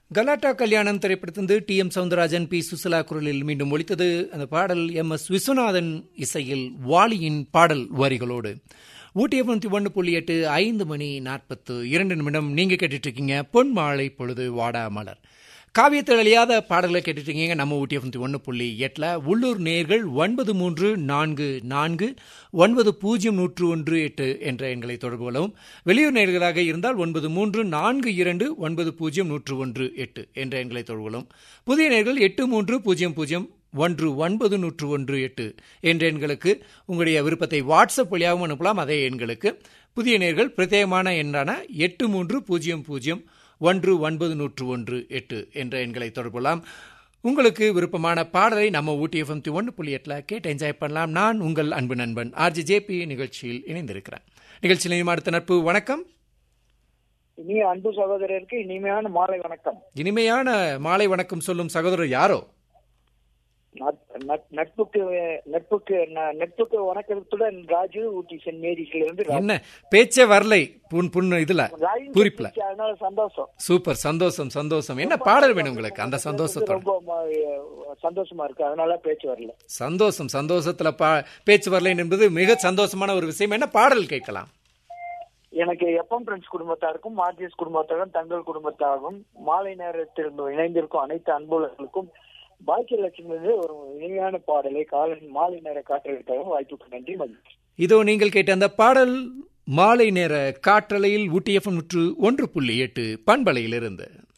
கலாட்டா கல்யாணம் திரைப்படத்திலிருந்து T M Soundararajan P Susheela குரலில் மீண்டும் ஒலித்தது அந்த பாடல் எம் எஸ் விஸ்வநாதன் இசையில் வாலியின் பாடல் வரிகளோடு ஊட்டி எஃப்எம் ஒன்று புள்ளி எட்டு ஐந்து மணி நாற்பத்து இரண்டு நிமிடம் நீங்க கேட்டுட்டு இருக்கீங்க பொன் மாலை பொழுது வாடா மலர் காவியத்தில் அழியாத பாடல்களை கேட்டுட்டு இருக்கீங்க நம்ம ஊட்டி எஃப்எம் ஒன்று புள்ளி எட்டில் உள்ளூர் நேர்கள் ஒன்பது மூன்று நான்கு நான்கு ஒன்பது பூஜ்ஜியம் நூற்று ஒன்று எட்டு என்ற எண்களை தொடர்பு கொள்ளவும் வெளியூர் நேர்களாக இருந்தால் ஒன்பது மூன்று நான்கு இரண்டு ஒன்பது பூஜ்ஜியம் நூற்று ஒன்று எட்டு என்ற எண்களை தொடர்பு கொள்ளவும் புதிய நேர்கள் எட்டு மூன்று பூஜ்ஜியம் பூஜ்ஜியம் ஒன்று ஒன்பது நூற்று ஒன்று எட்டு என்ற எண்களுக்கு உங்களுடைய விருப்பத்தை வாட்ஸ்அப் வழியாகவும் அனுப்பலாம் அதே எண்களுக்கு புதிய நேர்கள் பிரத்யேகமான எண்ணான எட்டு மூன்று பூஜ்ஜியம் பூஜ்ஜியம் ஒன்று ஒன்பது நூற்று ஒன்று எட்டு என்ற எண்களை தொடர்புலாம் உங்களுக்கு விருப்பமான பாடலை நம்ம ஊட்டி எஃப்எம் ஒன்று புள்ளி எட்டில் கேட்டு என்ஜாய் பண்ணலாம் நான் உங்கள் அன்பு நண்பன் ஆர்ஜி ஜேபி நிகழ்ச்சியில் இணைந்திருக்கிறேன் நிகழ்ச்சியில் அடுத்த நட்பு வணக்கம் இனிய அன்பு சகோதரருக்கு இனிமையான மாலை வணக்கம் இனிமையான மாலை வணக்கம் சொல்லும் சகோதரர் யாரோ நட்- நட்- நட்புக்கு நட்புக்கு ந- நட்புக்கு வணக்கத்துடன் ராஜு ஊட்டி சென்ட் மேரிஸ்ல இருந்து ராஜு. என்ன பேச்சே வரலை புண் புண்ணு இதுல ராஜு குறிப்புல பேச்சு, அதனால சந்தோஷம் சூப்பர் சந்தோஷம் சந்தோஷம் என்ன பாடல் வேணும் உங்களுக்கு அந்த சந்தோஷத்தோட ரொம்ப ம- சந்தோஷமா இருக்கு அதனால பேச்சு வரல சந்தோஷம் சந்தோஷத்துல பா பேச்சு வரலை என்பது மிக சந்தோஷமான ஒரு விஷயம் என்ன பாடல் கேட்கலாம் எனக்கு எப்பம் ஃப்ரெண்ட்ஸ் குடும்பத்தாருக்கும் மார்ஜிஎஸ் குடும்பத்தாரும் தங்கள் குடும்பத்தாரும் மாலை நேரத்தில் இணைந்திருக்கும் அனைத்து அன்புகளுக்கும் பாக்கியலட்சுமி ஒரு இனிமையான பாடலை காலை மாலை நேர காற்றலுக்காக வாய்ப்புக்கு நன்றி மகிழ்ச்சி இதோ நீங்கள் கேட்ட அந்த பாடல் மாலை நேர காற்றலையில் ஊட்டி எஃப்எம் நூற்று ஒன்று புள்ளி எட்டு பண்பலையிலிருந்து